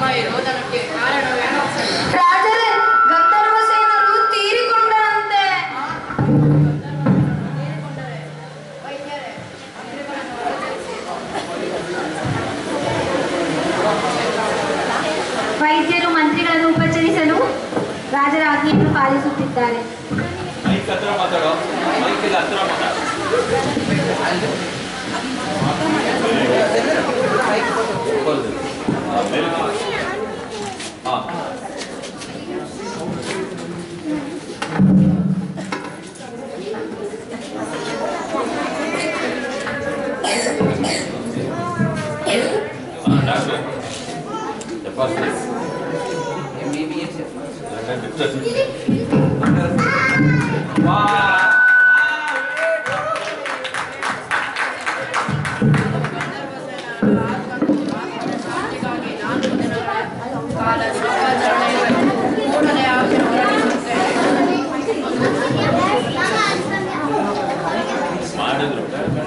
ಇರುವುದಕ್ಕೆ ಕಾರಣವೇನು ರಾಜರೇ ಗಂಧರ್ವಸೇನರು ತೀರಿಕೊಂಡರಂತೆ ವೈದ್ಯರು ಮಂತ್ರಿಗಳನ್ನು ಉಪಚರಿಸಲು ರಾಜರ ಆಜ್ಞೆಯನ್ನು ಪಾಲಿಸುತ್ತಿದ್ದಾರೆ ಮೈಕ್ ಹತ್ರ ಮಾತಾಡೋ ಮೈಕ್ ಇಲ್ಲ ಹತ್ರ ಮಾತಾಡೋ ಹೌದು. ಹಾ, ಮೇಲಕ್ಕೆ. ಹಾ. ಹಾ, ಡಾಕ್ಟ್ರೆ. ತಪಾಸಣೆ. ವಾ ಶಾಂತಿಗಾಗಿ ನಾಲ್ಕು ದಿನಗಳ ಕಾಲ ಶೋಕಾಚರಣೆ ಕೂಡಲೇ ಆಕೆ ಹೊರಡಿಸುತ್ತೇನೆ ಮಾಡಿದ್ರು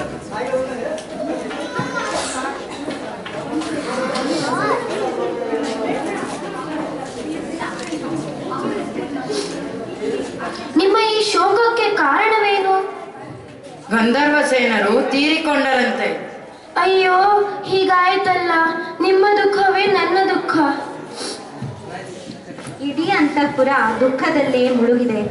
ನಿಮ್ಮ ಈ ಶೋಕಕ್ಕೆ ಕಾರಣವೇನು ಗಂಧರ್ವ ಸೇನರು ತೀರಿಕೊಂಡರಂತೆ ಅಯ್ಯೋ ಹೀಗಾಯ್ತಲ್ಲ ನಿಮ್ಮ ದುಃಖವೇ ನನ್ನ ದುಃಖ ಇಡೀ ಅಂತಃಪುರ ದುಃಖದಲ್ಲೇ ಮುಳುಗಿದೆ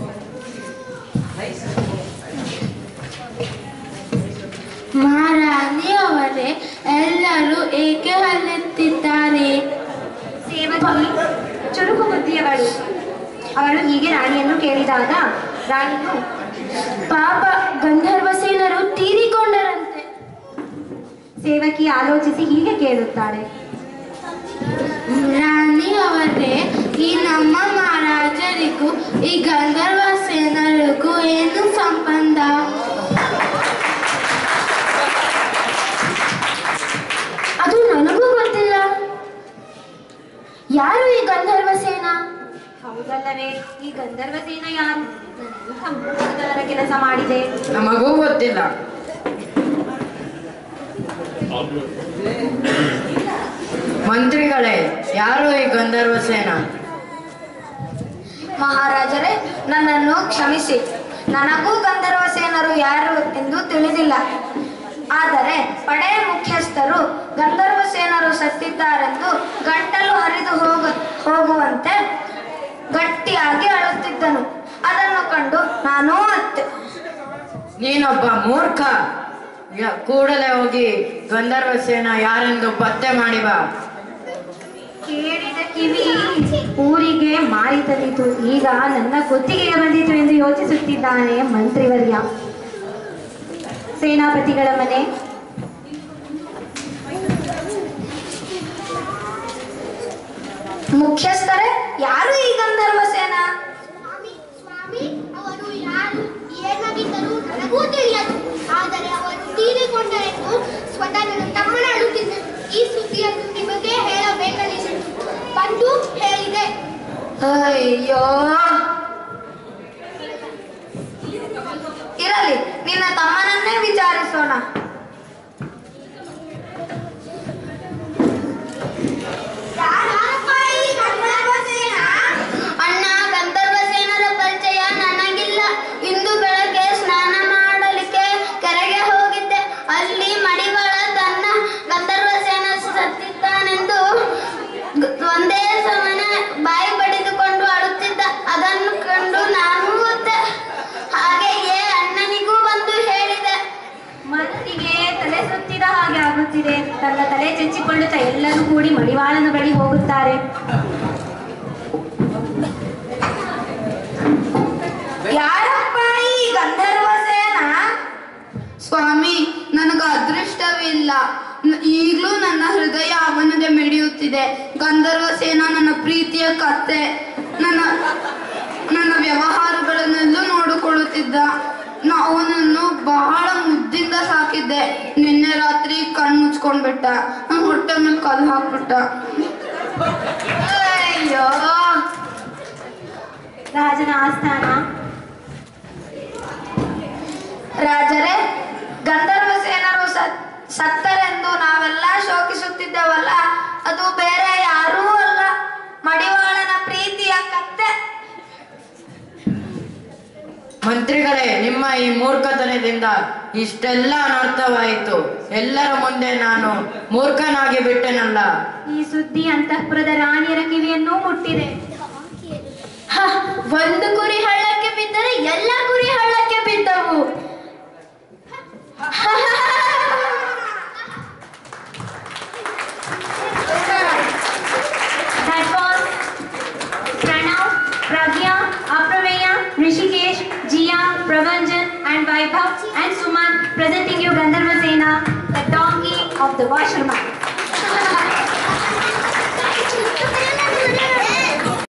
ಮಹಾರಾಣಿ ಅವರೇ ಎಲ್ಲರೂ ಏಕೆ ಅಲೆತ್ತಿದ್ದಾರೆ ಸೇವಕಿ ಚುರುಕು ಬುದ್ಧಿಯವಳು ಅವಳು ಹೀಗೆ ರಾಣಿಯನ್ನು ಕೇಳಿದಾಗ ರಾಣಿಯು ಪಾಪ ಗಂಧರ್ವಸೇನರು ತೀರಿಕೊಂಡರಂತೆ ಸೇವಕಿ ಆಲೋಚಿಸಿ ಹೀಗೆ ಕೇಳುತ್ತಾಳೆ ರಾಣಿ ಅವರೇ ಈ ನಮ್ಮ ಮಹಾರಾಜರಿಗೂ ಈ ಗಂಧರ್ವ ಸೇನರಿಗೂ ಏನು ಸಂಬಂಧ ಅದು ನನಗೂ ಗೊತ್ತಿಲ್ಲ ಯಾರು ಈ ಗಂಧರ್ವ ಸೇನ ಹೌದಲ್ಲವೇ ಈ ಗಂಧರ್ವ ಸೇನ ಯಾರು ಎಂಥ ಮೂರ್ಖತನದ ಕೆಲಸ ಮಾಡಿದೆ ನಮಗೂ ಗೊತ್ತಿಲ್ಲ ಮಂತ್ರಿಗಳೇ ಯಾರು ಈ ಗಂಧರ್ವ ಸೇನ ಮಹಾರಾಜರೇ ನನ್ನನ್ನು ಕ್ಷಮಿಸಿ ನನಗೂ ಗಂಧರ್ವ ಸೇನರು ಯಾರು ಎಂದು ತಿಳಿದಿಲ್ಲ ಆದರೆ ಪಡೆಯ ಮುಖ್ಯಸ್ಥರು ಗಂಧರ್ವ ಸೇನರು ಸತ್ತಿದ್ದಾರೆಂದು ಗಂಟಲು ಹರಿದು ಹೋಗ ಹೋಗುವಂತೆ ಗಟ್ಟಿಯಾಗಿ ಅಳುತ್ತಿದ್ದನು ಅದನ್ನು ಕಂಡು ನಾನೂ ಅತ್ತೆ ನೀನೊಬ್ಬ ಮೂರ್ಖ ಯ- ಕೂಡಲೇ ಹೋಗಿ ಗಂಧರ್ವ ಸೇನ ಯಾರೆಂದು ಪತ್ತೆ ಮಾಡಿ ಬಾ ಕೇಳಿದ ಕಿವಿ ಊರಿಗೆ ಮಾರಿ ತಂದಿತು ಈಗ ನನ್ನ ಕುತ್ತಿಗೆಗೆ ಬಂದಿತು ಎಂದು ಯೋಚಿಸುತ್ತಿದ್ದಾನೆ ಮಂತ್ರಿವರ್ಯ ಸೇನಾಪತಿಗಳ ಮನೆ ಮುಖ್ಯಸ್ಥರೇ ಯಾರು ಈ ಗಂಧರ್ವ ಸೇನ ಸ್ವಾಮಿ ಸ್ವಾಮಿ ಅವರು ಯಾರು ಏನಾಗಿದ್ದರು ನನಗೂ ತಿಳಿಯದು ಆದರೆ ಅವರು ತೀರಿಕೊಂಡರೆಂದು ಸ್ವತಃ ನನ್ನ ತಮ್ಮನ ಅಳುತ್ತಿದ್ದರು ಈ ಸುದ್ದಿಯನ್ನು ನಿಮಗೆ ಹೇಳಬೇಕನಿಸಿತು ಬಂದು ಹೇಳಿದೆ ಅಯ್ಯೋ ಇರಲಿ ನಿನ್ನ ತಮ್ಮನನ್ನೇ ವಿಚಾರಿಸೋಣ ಯಾರಪ್ಪ ಈ ಗಂಧರ್ವ ಸೇನ? ಅಣ್ಣ ಗಂಧರ್ವ ಸೇನರ ಪರಿಚಯ ನನಗಿಲ್ಲ ಇಂದು ಬೆಳಗ್ಗೆ ಸ್ನಾನ ಮಾಡಲಿಕ್ಕೆ ಕೆರೆಗೆ ಹೋಗಿದ್ದೆ ಅಲ್ಲಿ ಮಡಿವಾಳ ತನ್ನ ಗಂಧರ್ವ ಸೇನ ಸತ್ತಿದ್ದಾನೆಂದು ಗ- ಒಂದೇ ಸಮನೆ ಬಾಯಿ ಬಡಿದುಕೊಂಡು ಅಳುತ್ತಿದ್ದ ಅದನ್ನು ಕಂಡು ನಾನು ಒತ್ತೆ ಹಾಗೆಯೇ ಅಣ್ಣನಿಗೂ ಬಂದು ಹೇಳಿದೆ ಮಂತ್ರಿಗೆ ತಲೆ ಸುತ್ತಿದ ಹಾಗೆ ಆಗುತ್ತಿದೆ ತನ್ನ ತಲೆ ಚೆಚ್ಚಿಕೊಳ್ಳುತ್ತಾ ಎಲ್ಲರೂ ಕೂಡಿ ಮಡಿವಾಳನ ಬಳಿ ಹೋಗುತ್ತಾರೆ ಯಾರಪ್ಪ ಈ ಗಂಧರ್ವ ಸೇನ ಸ್ವಾಮಿ ನನಗೆ ಅದೃಷ್ಟವಿಲ್ಲ ನ- ಈಗಲೂ ನನ್ನ ಹೃದಯ ಅವನದೇ ಮಿಡಿಯುತ್ತಿದೆ ಗಂಧರ್ವ ಸೇನ ನನ್ನ ಪ್ರೀತಿಯ ಕತ್ತೆ ನನ್ನ ನನ್ನ ವ್ಯವಹಾರಗಳನ್ನೆಲ್ಲೂ ನೋಡಿಕೊಳ್ಳುತ್ತಿದ್ದ ನಾ ಅವನನ್ನು ಬಹಳ ಮುದ್ದಿಂದ ಸಾಕಿದ್ದೆ ನಿನ್ನೆ ರಾತ್ರಿ ಕಣ್ಣು ಮುಚ್ಕೊಂಡ್ಬಿಟ್ಟ ನನ್ನ ಹೊಟ್ಟೆ ಮೇಲೆ ಕಲ್ಲು ಹಾಕ್ಬಿಟ್ಟ ಅಯ್ಯೋ ರಾಜನ ಆಸ್ಥಾನ ರಾಜರೇ ಗಂಧರ್ವ ಸೇನರು ಸತ್- ಸತ್ತರೆಂದು ನಾವೆಲ್ಲ ಶೋಕಿಸುತ್ತಿದ್ದೆವಲ್ಲ ಅದು ಬೇರೆ ಯಾರೂ ಮಂತ್ರಿಗಳೇ ನಿಮ್ಮ ಈ ಮೂರ್ಖತನದಿಂದ ಇಷ್ಟೆಲ್ಲ ಅನರ್ಥವಾಯಿತು ಎಲ್ಲರ ಮುಂದೆ ನಾನು ಮೂರ್ಖನಾಗಿ ಬಿಟ್ಟೆನಲ್ಲ ಈ ಸುದ್ದಿ ಅಂತಃಪುರದ ರಾಣಿಯರ ಕಿವಿಯನ್ನೂ ಮುಟ್ಟಿದೆ ಹ, ಒಂದು ಕುರಿ ಹಳ್ಳಕ್ಕೆ ಬಿದ್ದರೆ ಎಲ್ಲ ಕುರಿ ಹಳ್ಳಕ್ಕೆ ಬಿದ್ದವು That was Pranav, Pragya, Aprameya, Rishikesh, Jia, Pravanjan, and Vaibhav and Suman presenting you Gandharva Sena, the donkey of the washerman.